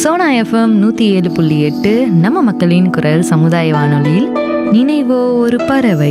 Sona FM நூற்றி ஏழு புள்ளி எட்டு நம்ம மக்களின் குரல் சமுதாய வானொலியில் நினைவோ ஒரு பறவை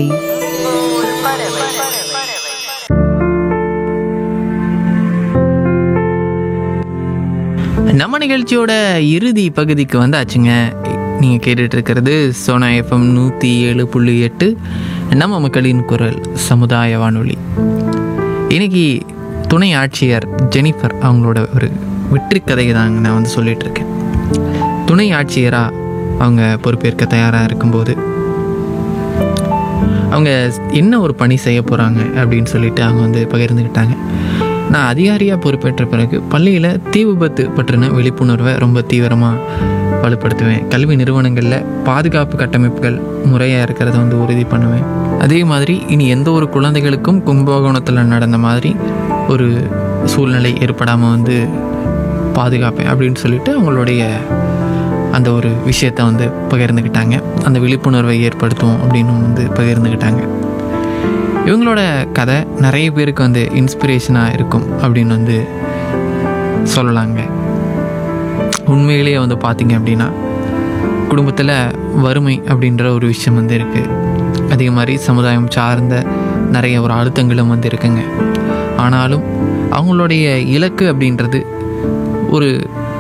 நம்ம நிகழ்ச்சியோட இறுதி பகுதிக்கு வந்தாச்சுங்க நீங்கள் கேட்டுட்டு இருக்கிறது சோனா எஃப்எம் நூற்றி ஏழு புள்ளி எட்டு நம்ம மக்களின் குரல் சமுதாய வானொலி இன்னைக்கு துணை ஆட்சியர் ஜெனிஃபர் அவங்களோட ஒரு வெற்றி கதையை தாங்க நான் வந்து சொல்லிட்டு இருக்கேன் துணை ஆட்சியராக அவங்க பொறுப்பேற்க தயாராக இருக்கும்போது அவங்க என்ன ஒரு பணி செய்ய போகிறாங்க அப்படின்னு சொல்லிட்டு அவங்க வந்து பகிர்ந்துக்கிட்டாங்க நான் அதிகாரியாக பொறுப்பேற்ற பிறகு பள்ளியில் தீ விபத்து பற்றின விழிப்புணர்வை ரொம்ப தீவிரமாக வலுப்படுத்துவேன் கல்வி நிறுவனங்களில் பாதுகாப்பு கட்டமைப்புகள் முறையாக இருக்கிறத வந்து உறுதி பண்ணுவேன் அதே மாதிரி இனி எந்த ஒரு குழந்தைகளுக்கும் கும்பகோணத்தில் நடந்த மாதிரி ஒரு சூழ்நிலை ஏற்படாமல் வந்து பாதுகாப்பேன் அப்படின்னு சொல்லிட்டு அவங்களுடைய அந்த ஒரு விஷயத்தை வந்து பகிர்ந்துக்கிட்டாங்க அந்த விழிப்புணர்வை ஏற்படுத்தும் அப்படின்னு வந்து பகிர்ந்துக்கிட்டாங்க இவங்களோட கதை நிறைய பேருக்கு வந்து இன்ஸ்பிரேஷனாக இருக்கும் அப்படின்னு வந்து சொல்லலாங்க உண்மையிலேயே வந்து பார்த்தீங்க அப்படின்னா குடும்பத்தில் வறுமை அப்படின்ற ஒரு விஷயம் வந்து இருக்குது அதே மாதிரி சமுதாயம் சார்ந்த நிறைய ஒரு அழுத்தங்களும் வந்து இருக்குங்க ஆனாலும் அவங்களுடைய இலக்கு அப்படின்றது ஒரு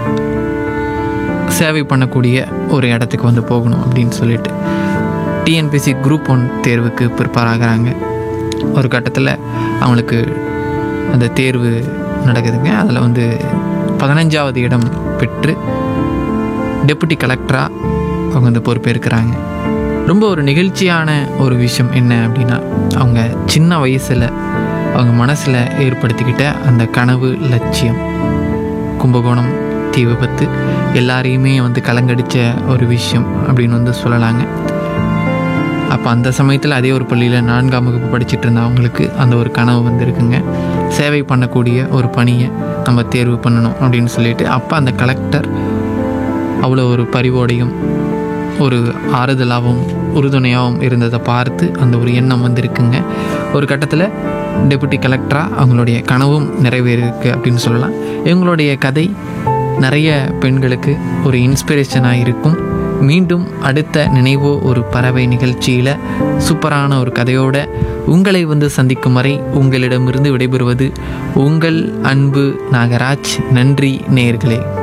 சேவை பண்ணக்கூடிய ஒரு இடத்துக்கு வந்து போகணும் அப்படின்னு சொல்லிட்டு டிஎன்பிசி குரூப் ஒன் தேர்வுக்கு ப்ரிப்பேர் ஆகுறாங்க ஒரு கட்டத்தில் அவங்களுக்கு அந்த தேர்வு நடக்குதுங்க அதில் வந்து பதினஞ்சாவது இடம் பெற்று டெப்புட்டி கலெக்டராக அவங்க வந்து பொறுப்பேற்கிறாங்க ரொம்ப ஒரு நிகழ்ச்சியான ஒரு விஷயம் என்ன அப்படின்னா அவங்க சின்ன வயசில் அவங்க மனசில் ஏற்படுத்திக்கிட்ட அந்த கனவு லட்சியம் கும்பகோணம் தீ விபத்து எல்லாரையுமே வந்து கலங்கடிச்ச ஒரு விஷயம் அப்படின்னு வந்து சொல்லலாங்க அப்போ அந்த சமயத்தில் அதே ஒரு பள்ளியில் நான்காம் வகுப்பு படிச்சுட்டு இருந்த அவங்களுக்கு அந்த ஒரு கனவு வந்து இருக்குங்க சேவை பண்ணக்கூடிய ஒரு பணியை நம்ம தேர்வு பண்ணணும் அப்படின்னு சொல்லிட்டு அப்போ அந்த கலெக்டர் அவ்வளோ ஒரு பரிவோடையும் ஒரு ஆறுதலாகவும் உறுதுணையாகவும் இருந்ததை பார்த்து அந்த ஒரு எண்ணம் வந்திருக்குங்க ஒரு கட்டத்தில் டெபுட்டி கலெக்டராக அவங்களுடைய கனவும் நிறைவேறிருக்கு அப்படின்னு சொல்லலாம் இவங்களுடைய கதை நிறைய பெண்களுக்கு ஒரு இன்ஸ்பிரேஷனாக இருக்கும் மீண்டும் அடுத்த நினைவோ ஒரு பறவை நிகழ்ச்சியில் சூப்பரான ஒரு கதையோட உங்களை வந்து சந்திக்கும் வரை உங்களிடமிருந்து விடைபெறுவது உங்கள் அன்பு நாகராஜ் நன்றி நேயர்களே